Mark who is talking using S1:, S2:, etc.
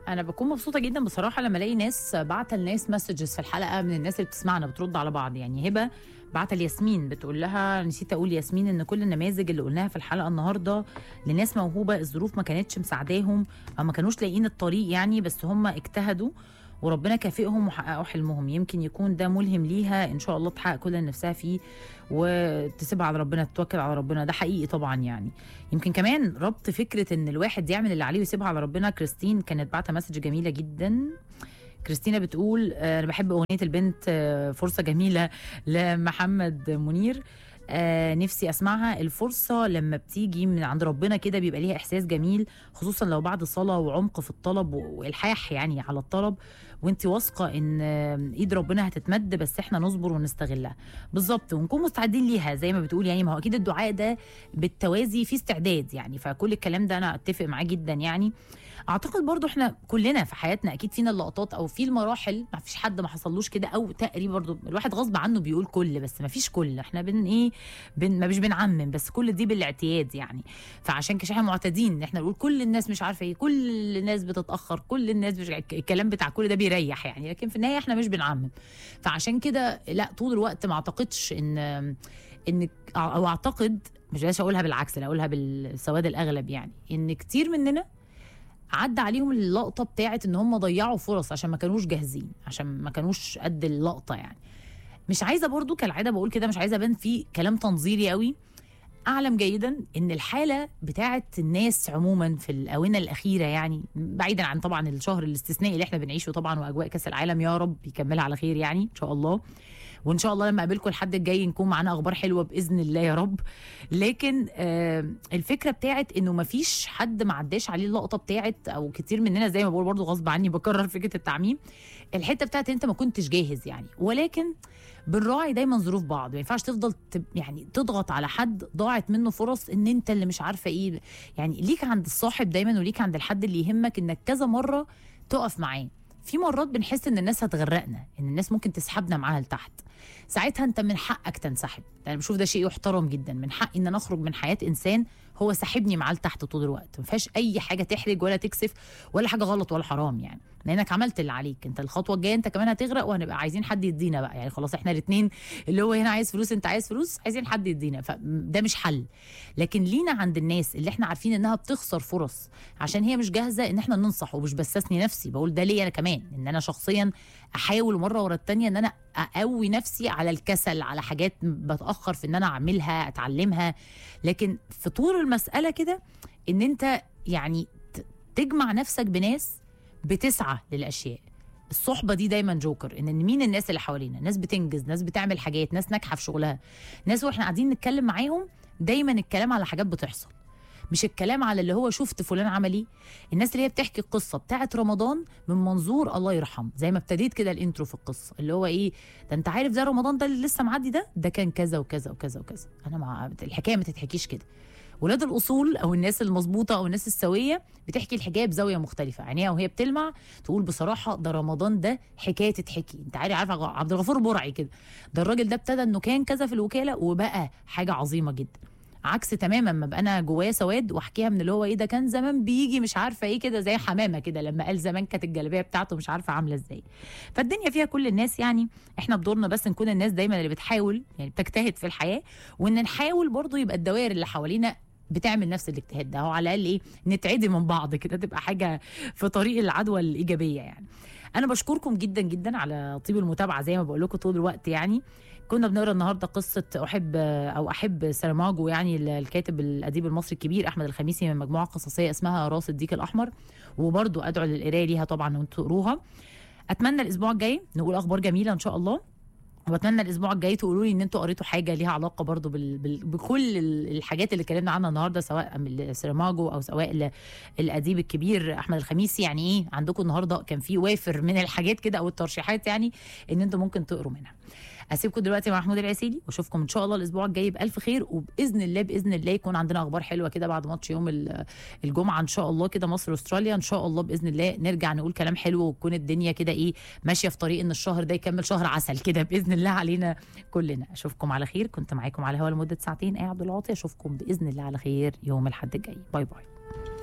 S1: انا بكون مبسوطه جدا بصراحه لما الاقي ناس بعت لناس مسجز في الحلقه من الناس اللي بتسمعنا بترد على بعض يعني هبه بعت لياسمين بتقول لها نسيت اقول ياسمين ان كل النماذج اللي قلناها في الحلقه النهارده لناس موهوبه الظروف ما كانتش مساعداهم او ما كانوش لاقيين الطريق يعني بس هم اجتهدوا وربنا كافئهم وحققوا حلمهم يمكن يكون ده ملهم ليها ان شاء الله تحقق كل اللي نفسها فيه وتسيبها على ربنا تتوكل على ربنا ده حقيقي طبعا يعني يمكن كمان ربط فكره ان الواحد يعمل اللي عليه ويسيبها على ربنا كريستين كانت بعتها مسج جميله جدا كريستينا بتقول آه، انا بحب اغنيه البنت آه، فرصه جميله لمحمد منير آه نفسي اسمعها الفرصه لما بتيجي من عند ربنا كده بيبقى ليها احساس جميل خصوصا لو بعد صلاه وعمق في الطلب والحاح يعني على الطلب وانت واثقه ان آه، ايد ربنا هتتمد بس احنا نصبر ونستغلها بالظبط ونكون مستعدين ليها زي ما بتقول يعني ما هو اكيد الدعاء ده بالتوازي في استعداد يعني فكل الكلام ده انا اتفق معاه جدا يعني اعتقد برضو احنا كلنا في حياتنا اكيد فينا اللقطات او في المراحل ما فيش حد ما حصلوش كده او تقريبا برضو الواحد غصب عنه بيقول كل بس ما فيش كل احنا بن ايه بن ما مش بنعمم بس كل دي بالاعتياد يعني فعشان كده احنا معتادين ان احنا نقول كل الناس مش عارفه ايه كل الناس بتتاخر كل الناس مش الكلام بتاع كل ده بيريح يعني لكن في النهايه احنا مش بنعمم فعشان كده لا طول الوقت ما اعتقدش ان ان او اعتقد مش بلاش اقولها بالعكس لا اقولها بالسواد الاغلب يعني ان كتير مننا عدى عليهم اللقطه بتاعت ان هم ضيعوا فرص عشان ما كانوش جاهزين عشان ما كانوش قد اللقطه يعني مش عايزه برضو كالعاده بقول كده مش عايزه ابان في كلام تنظيري قوي اعلم جيدا ان الحاله بتاعت الناس عموما في الاونه الاخيره يعني بعيدا عن طبعا الشهر الاستثنائي اللي احنا بنعيشه طبعا واجواء كاس العالم يا رب يكملها على خير يعني ان شاء الله وان شاء الله لما اقابلكم الحد الجاي نكون معانا اخبار حلوه باذن الله يا رب لكن آه الفكره بتاعت انه ما فيش حد ما عداش عليه اللقطه بتاعت او كتير مننا زي ما بقول برضو غصب عني بكرر فكره التعميم الحته بتاعت انت ما كنتش جاهز يعني ولكن بنراعي دايما ظروف بعض ما ينفعش تفضل تب يعني تضغط على حد ضاعت منه فرص ان انت اللي مش عارفه ايه يعني ليك عند الصاحب دايما وليك عند الحد اللي يهمك انك كذا مره تقف معاه في مرات بنحس ان الناس هتغرقنا ان الناس ممكن تسحبنا معاها لتحت ساعتها انت من حقك تنسحب انا بشوف ده شيء يحترم جدا من حقي ان انا اخرج من حياه انسان هو ساحبني معاه لتحت طول الوقت ما فيهاش اي حاجه تحرج ولا تكسف ولا حاجه غلط ولا حرام يعني لانك عملت اللي عليك انت الخطوه الجايه انت كمان هتغرق وهنبقى عايزين حد يدينا بقى يعني خلاص احنا الاثنين اللي هو هنا عايز فلوس انت عايز فلوس عايزين حد يدينا فده مش حل لكن لينا عند الناس اللي احنا عارفين انها بتخسر فرص عشان هي مش جاهزه ان احنا ننصح ومش بستثني نفسي بقول ده ليا انا كمان ان انا شخصيا احاول مره ورا الثانيه ان انا اقوي نفسي على الكسل على حاجات بتاخر في ان انا اعملها اتعلمها لكن في طول المساله كده ان انت يعني ت- تجمع نفسك بناس بتسعى للاشياء الصحبه دي دايما جوكر ان مين الناس اللي حوالينا ناس بتنجز ناس بتعمل حاجات ناس ناجحه في شغلها ناس واحنا قاعدين نتكلم معاهم دايما الكلام على حاجات بتحصل مش الكلام على اللي هو شفت فلان عمل ايه الناس اللي هي بتحكي القصه بتاعت رمضان من منظور الله يرحمه زي ما ابتديت كده الانترو في القصه اللي هو ايه ده انت عارف ده رمضان ده اللي لسه معدي ده ده كان كذا وكذا وكذا وكذا انا مع الحكايه ما تتحكيش كده ولاد الاصول او الناس المظبوطه او الناس السويه بتحكي الحكايه بزاويه مختلفه عينيها وهي بتلمع تقول بصراحه ده رمضان ده حكايه تتحكي انت عارف عارف عبد الغفور برعي كده ده الراجل ده ابتدى انه كان كذا في الوكاله وبقى حاجه عظيمه جدا عكس تماما ما بقى انا جوايا سواد واحكيها من اللي هو ايه ده كان زمان بيجي مش عارفه ايه كده زي حمامه كده لما قال زمان كانت الجلابيه بتاعته مش عارفه عامله ازاي فالدنيا فيها كل الناس يعني احنا بدورنا بس نكون الناس دايما اللي بتحاول يعني بتجتهد في الحياه وان نحاول برضو يبقى الدوائر اللي حوالينا بتعمل نفس الاجتهاد ده هو على الاقل ايه نتعدي من بعض كده تبقى حاجه في طريق العدوى الايجابيه يعني انا بشكركم جدا جدا على طيب المتابعه زي ما بقول لكم طول الوقت يعني كنا بنقرا النهارده قصه احب او احب ساراماجو يعني الكاتب الاديب المصري الكبير احمد الخميسي من مجموعه قصصيه اسمها راس الديك الاحمر وبرضو ادعو للقرايه ليها طبعا وانتوا تقروها اتمنى الاسبوع الجاي نقول اخبار جميله ان شاء الله واتمنى الاسبوع الجاي تقولوا لي ان انتوا قريتوا حاجه ليها علاقه برضو بال... بال... بكل ال- الحاجات اللي اتكلمنا عنها النهارده سواء من سيراماجو او سواء ال- الاديب الكبير احمد الخميسي يعني ايه عندكم النهارده كان في وافر من الحاجات كده او الترشيحات يعني ان انتوا ممكن تقروا منها اسيبكم دلوقتي مع محمود العسيلي واشوفكم ان شاء الله الاسبوع الجاي بالف خير وباذن الله باذن الله يكون عندنا اخبار حلوه كده بعد ماتش يوم ال- الجمعه ان شاء الله كده مصر واستراليا ان شاء الله باذن الله نرجع نقول كلام حلو وتكون الدنيا كده ايه ماشيه في طريق ان الشهر ده يكمل شهر عسل كده باذن الله علينا كلنا اشوفكم على خير كنت معاكم على الهوا لمده ساعتين ايه عبد العاطي اشوفكم باذن الله على خير يوم الاحد الجاي باي باي